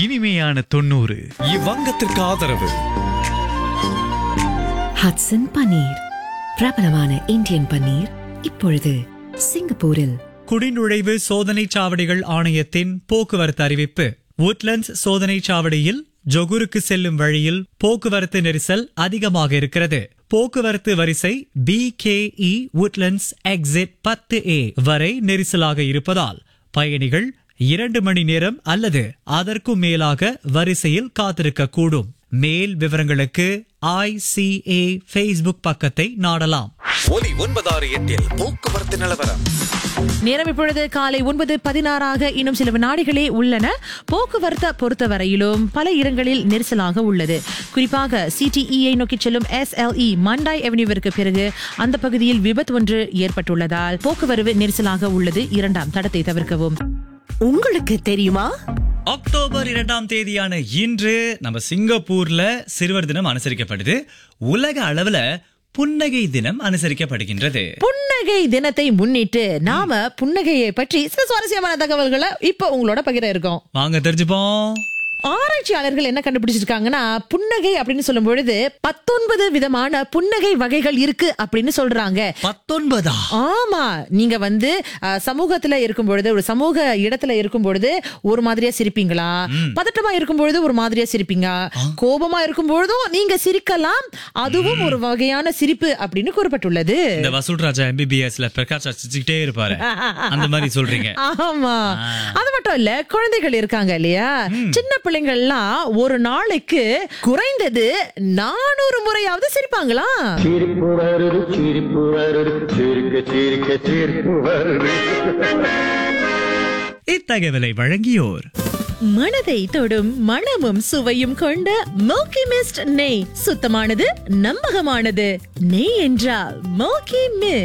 இனிமையான தொண்ணூறு இவ்வங்கத்திற்கு ஆதரவு ஹட்சன் பன்னீர் பிரபலமான இந்தியன் பன்னீர் இப்பொழுது சிங்கப்பூரில் குடிநுழைவு சோதனை சாவடிகள் ஆணையத்தின் போக்குவரத்து அறிவிப்பு உட்லண்ட்ஸ் சோதனை சாவடியில் ஜொகுருக்கு செல்லும் வழியில் போக்குவரத்து நெரிசல் அதிகமாக இருக்கிறது போக்குவரத்து வரிசை B K E Woodlands exit பத்து ஏ வரை நெரிசலாக இருப்பதால் பயணிகள் இரண்டு மணி நேரம் அல்லது அதற்கும் மேலாக வரிசையில் காத்திருக்க கூடும் மேல் விவரங்களுக்கு ஐசிஏ ஃபேஸ்புக் பக்கத்தை நாடலாம் ஒலி ஒன்பதாறு எட்டில் போக்குவரத்து நிலவரம் நேரம் இப்பொழுது காலை ஒன்பது பதினாறாக இன்னும் சில வினாடிகளே உள்ளன போக்குவரத்தை பொறுத்தவரையிலும் பல இடங்களில் நெரிசலாக உள்ளது குறிப்பாக சிடிஇஐ நோக்கி செல்லும் எஸ்எல்இ மண்டாய் அவென்யூவிற்கு பிறகு அந்த பகுதியில் விபத்து ஒன்று ஏற்பட்டுள்ளதால் போக்குவரவு நெரிசலாக உள்ளது இரண்டாம் தடத்தை தவிர்க்கவும் உங்களுக்கு தெரியுமா அக்டோபர் இரண்டாம் தேதியான இன்று நம்ம சிங்கப்பூர்ல சிறுவர் தினம் அனுசரிக்கப்படுது உலக அளவுல புன்னகை தினம் அனுசரிக்கப்படுகின்றது புன்னகை தினத்தை முன்னிட்டு நாம புன்னகையை பற்றி சில சுவாரஸ்யமான தகவல்களை இப்ப உங்களோட பகிர இருக்கோம் வாங்க தெரிஞ்சுப்போம் ஆராய்ச்சியாளர்கள் என்ன கண்டுபிடிச்சிருக்காங்கன்னா புன்னகை அப்படின்னு சொல்லும் பொழுது பத்தொன்பது விதமான புன்னகை வகைகள் இருக்கு அப்படின்னு சொல்றாங்க பத்தொன்பதா ஆமா நீங்க வந்து அஹ், சமூகத்துல இருக்கும் பொழுது ஒரு சமூக இடத்துல இருக்கும் பொழுது ஒரு மாதிரியா சிரிப்பீங்களா பதட்டமா இருக்கும் பொழுது ஒரு மாதிரியா சிரிப்பீங்க கோபமா இருக்கும் பொழுதும் நீங்க சிரிக்கலாம் அதுவும் ஒரு வகையான சிரிப்பு அப்படின்னு கூறப்பட்டுள்ளது இந்த வசூல் ராஜா எம்பிபிஎஸ்ல பிரகாஷ் சிரிச்சுக்கிட்டே இருப்பாரு அந்த மாதிரி சொல்றீங்க ஆமா அது மட்டும் இல்ல குழந்தைகள் இருக்காங்க இல்லையா சின்ன பிள்ளைங்கள்லாம் ஒரு நாளைக்கு குறைந்தது நானூறு முறையாவது சிரிப்பாங்களா சிரிப்பு வருது சிரிப்பு வருது சிரிக்க சிரிக்க சிரிப்பு வருது இத்தகவலை வழங்கியோர் மனதை தொடும் மணமும் சுவையும் கொண்ட மோக்கி மிஸ்ட் நெய் சுத்தமானது நம்பகமானது நெய் என்றால் மோக்கி மிஸ்ட்